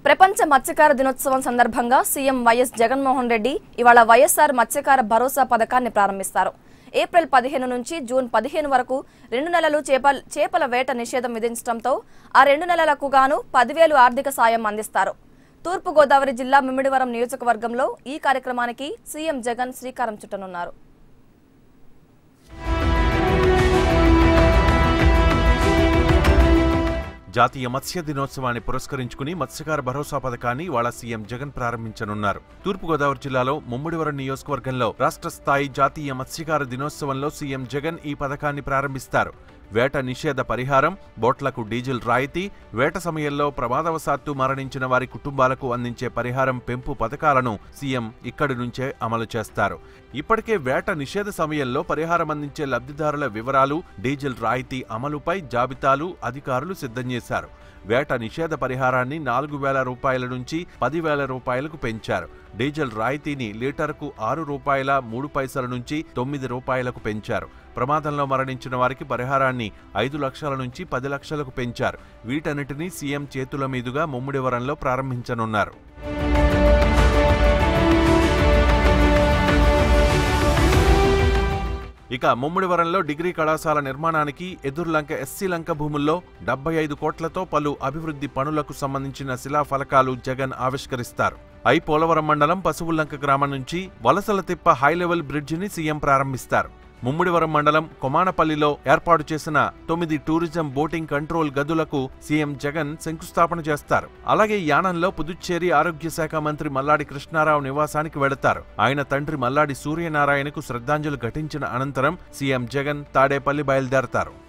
ప్రపంచ మత్స్యకార దినోత్సవం సందర్భంగా సీఎం వైఎస్ జగన్మోహన్ రెడ్డి ఇవాళ వైఎస్ఆర్ మత్స్యకార భరోసా పథకాన్ని ప్రారంభిస్తారు ఏప్రిల్ పదిహేను నుంచి జూన్ పదిహేను వరకు రెండు నెలలు చేపల చేపల వేట నిషేధం విధించడంతో ఆ రెండు నెలలకు గాను పదివేలు ఆర్థిక సాయం అందిస్తారు తూర్పుగోదావరి జిల్లా మిమిడివరం నియోజకవర్గంలో ఈ కార్యక్రమానికి సీఎం జగన్ శ్రీకారం చుట్టనున్నారు జాతీయ మత్స్య దినోత్సవాన్ని పురస్కరించుకుని మత్స్యకార భరోసా పథకాన్ని ఇవాళ సీఎం జగన్ ప్రారంభించనున్నారు తూర్పుగోదావరి జిల్లాలో ముమ్మిడివరం నియోజకవర్గంలో రాష్ట్ర స్థాయి జాతీయ మత్స్యకార దినోత్సవంలో సీఎం జగన్ ఈ పథకాన్ని ప్రారంభిస్తారు వేట నిషేధ పరిహారం బోట్లకు డీజిల్ రాయితీ వేట సమయంలో ప్రమాదవశాత్తు మరణించిన వారి కుటుంబాలకు అందించే పరిహారం పెంపు పథకాలను సీఎం ఇక్కడి నుంచే అమలు చేస్తారు ఇప్పటికే వేట నిషేధ సమయంలో పరిహారం అందించే లబ్ధిదారుల వివరాలు డీజిల్ రాయితీ అమలుపై జాబితాలు అధికారులు సిద్ధం చేశారు వేట నిషేధ పరిహారాన్ని నాలుగు వేల రూపాయల నుంచి పదివేల రూపాయలకు పెంచారు డీజిల్ రాయితీని లీటర్కు ఆరు రూపాయల మూడు పైసల నుంచి తొమ్మిది రూపాయలకు పెంచారు ప్రమాదంలో మరణించిన వారికి పరిహారాన్ని ఐదు లక్షల నుంచి పది లక్షలకు పెంచారు వీటన్నిటినీ సీఎం చేతుల మీదుగా ముమ్మిడివరంలో ప్రారంభించనున్నారు ఇక ముమ్మిడివరంలో డిగ్రీ కళాశాల నిర్మాణానికి ఎదుర్లంక ఎస్సీ లంక భూముల్లో డెబ్బై ఐదు కోట్లతో పలు అభివృద్ధి పనులకు సంబంధించిన శిలాఫలకాలు జగన్ ఆవిష్కరిస్తారు ఐ పోలవరం మండలం పశువుల్లంక గ్రామం నుంచి వలసల తిప్ప హైలెవెల్ బ్రిడ్జిని సీఎం ప్రారంభిస్తారు ముమ్మిడివరం మండలం కొమానపల్లిలో ఏర్పాటు చేసిన తొమ్మిది టూరిజం బోటింగ్ కంట్రోల్ గదులకు సీఎం జగన్ శంకుస్థాపన చేస్తారు అలాగే యానంలో పుదుచ్చేరి ఆరోగ్య శాఖ మంత్రి మల్లాడి కృష్ణారావు నివాసానికి వెళతారు ఆయన తండ్రి మల్లాడి సూర్యనారాయణకు శ్రద్ధాంజలి ఘటించిన అనంతరం సీఎం జగన్ తాడేపల్లి బయలుదేరతారు